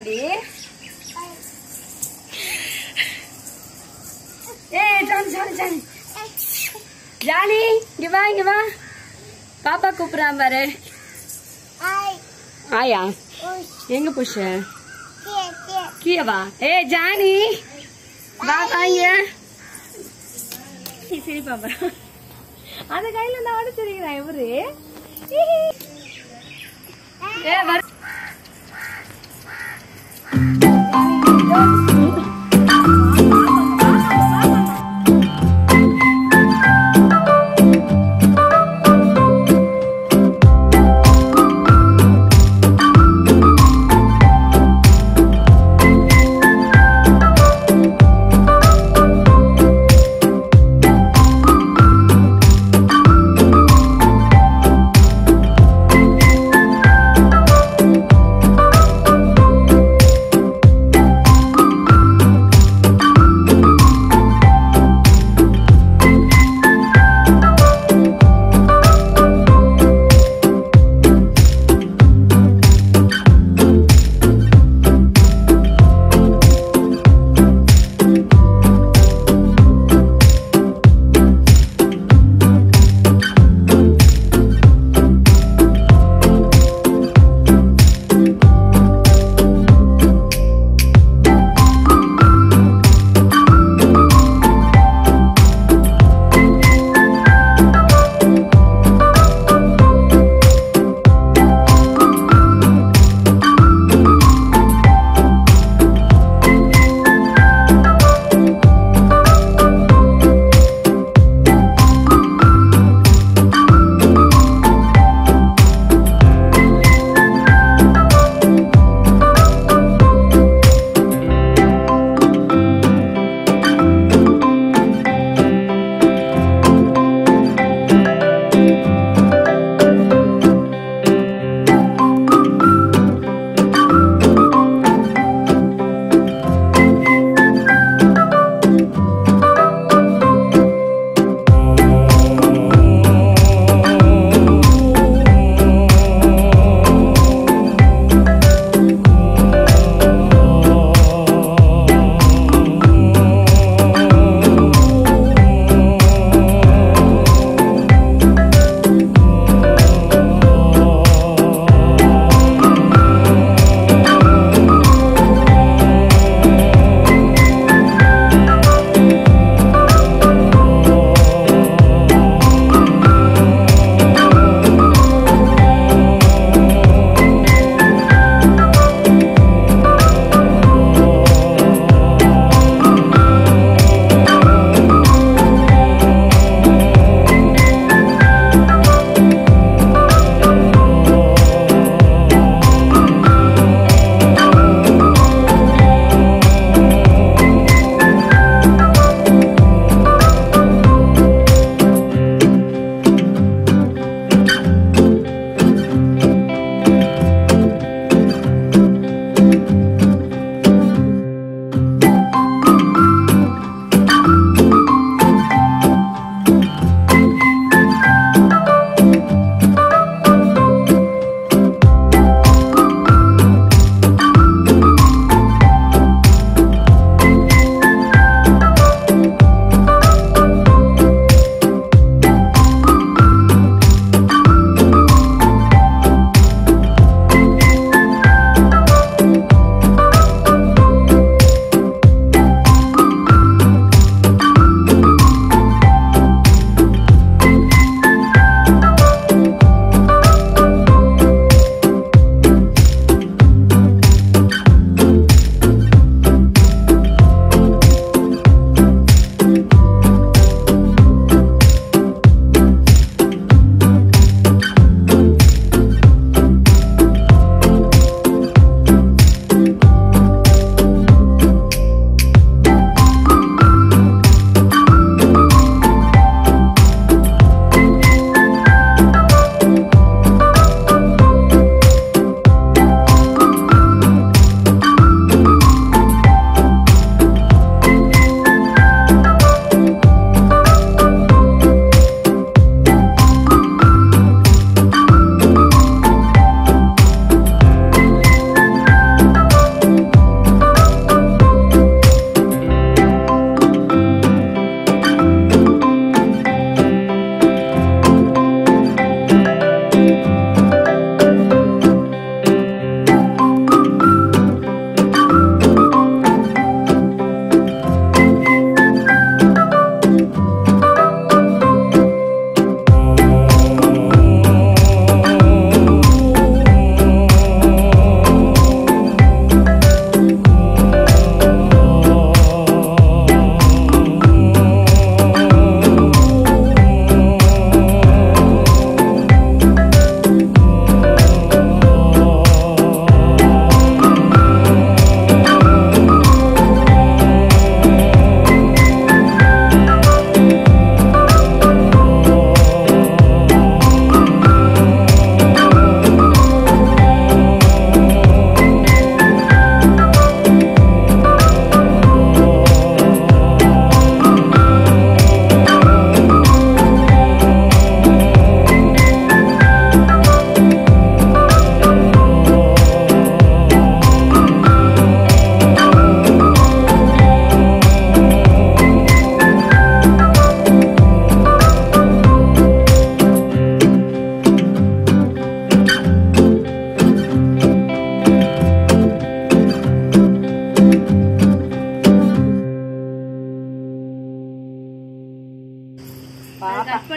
ஏய் Johnny Johnny Johnny Johnny இங்க வா இங்க வா பாப்பா கூப்பிடுறான் பாரு ஆயா எங்க புஷ கீழே வா ஏய் ஜானி வா வாங்க சரி பாப்பா அந்த கையில நான் உடச்சிருக்கிறேன் இவரு ஏ வர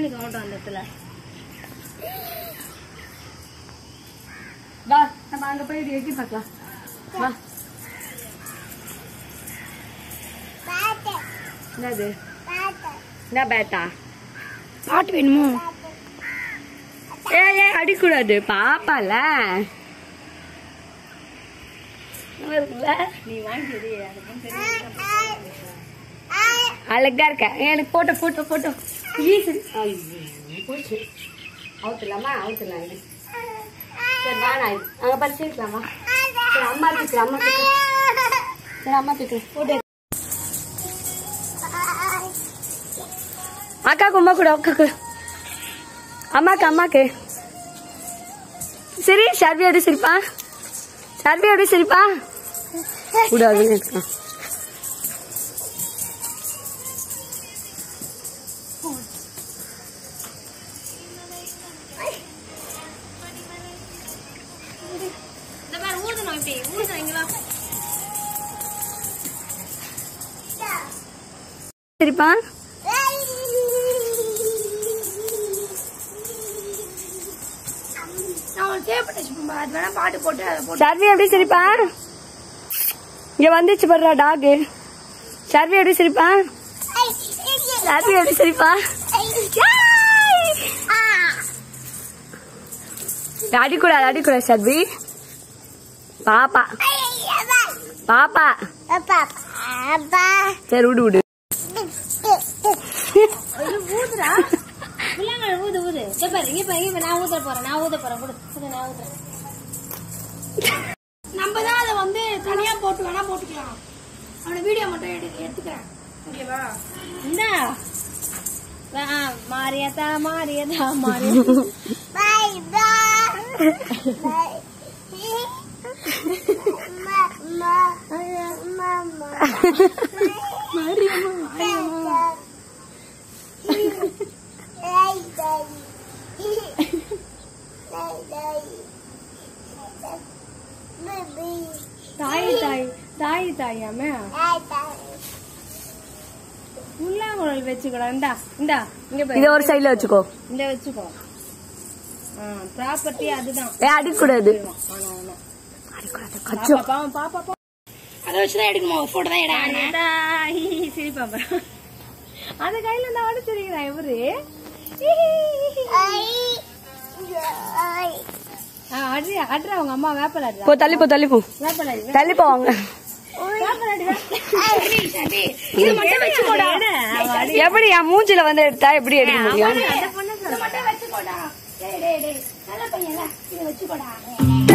கவுண்டோம் அந்த இடத்துல வா நம்ம அங்க போய் இது எட்டி பார்க்கலாம் வா என்னது என்ன பேட்டா பாட்டு வேணுமோ ஏ ஏ அடிக்கூடாது பாப்பால நீ வாங்கி அழகா இருக்க எனக்கு போட்டோ போட்டோ போட்டோ ஈஸி போச்சு அவுத்துலாமா அவுத்துலாம் இது. சரி வா நான் இது. அங்க பறிச்சுக்கலாமா சரி அம்மா தூக்குறேன் அம்மா தூக்குறேன் சரி அம்மா தூக்குறேன் போட்டு அக்காக்கு அம்மா கூட அக்காக்கு அம்மாக்கு அம்மாக்கு சரி ஷர்வி எப்படி சிரிப்பா ஷர்வி எப்படி சிரிப்பா கூடாதுன்னு இருக்கான் இந்த மாதிரி ஊதணும் இப்படி ஊதணும் இங்க வா சிரிப்பா நான் ஒரு டேப் வச்சுப்போம் அது வேணா பாட்டு போட்டு அதை போட்டு ஷர்வி எப்படி சிரிப்பா இங்க வந்துச்சு பாடுறா டாகு ஷர்வி எப்படி சிரிப்பா ஷர்வி எப்படி சிரிப்பா அடிக்கூடாது அடிக்கூடாது ஷர்வி பாப்பா பாப்பா சரி விடு விடு ஐயோ, ஊதுடா புள்ளாங்க ஊது ஊது இதோ பாரு இங்க பாரு இங்க பாரு, நான் ஊத போறேன் நான் ஊத போறேன் கொடு கொடு, நான் ஊதுறேன் நம்ம தான் அதை வந்து தனியா போட்டு வேணா போட்டுக்கலாம் அவன வீடியோ மட்டும் எடு எடுத்துக்கிறேன் ஓகேவா இந்தா ஆ, மாரியத்தா மாரியதா மாரியதா தாய் தாய் தாய் தாயாம புல்லாங்குழல் வச்சுக்கடா இந்தா இந்தா இங்க பாரு இத ஒரு சைடுல வச்சுக்கோ இந்த வச்சுக்கோ ப்ராப்பர்ட்டி அதுதான் ஏ அடிக்கூடாது ஆனா ஆனா அடிக்கூடாது கச்சோ பாப்பா பாவம் பாப்பா பா அதை வச்சுதான் எடுக்கணுமா ஒரு போட்டோ தான் எடா சிரிப்பா பாரு அந்த கையில இந்த ஆடு சிரிக்கிறா இவரு ஆ, அடி அட்ரா அவங்க அம்மா வேப்பல அட்ரா போ தள்ளி போ தள்ளி போ வேப்பல அடி தள்ளி போவாங்க வேப்பல அடி இது மட்டும் வச்சுக்கோடா எப்படி என் மூஞ்சில வந்து எடுத்தா எப்படி எடுக்க முடியும் அந்த பொண்ணு மட்டும் வச்சுக்கோடா டேய் டேய் டேய் நல்ல பையன்ல இதை வச்சுக்கோடா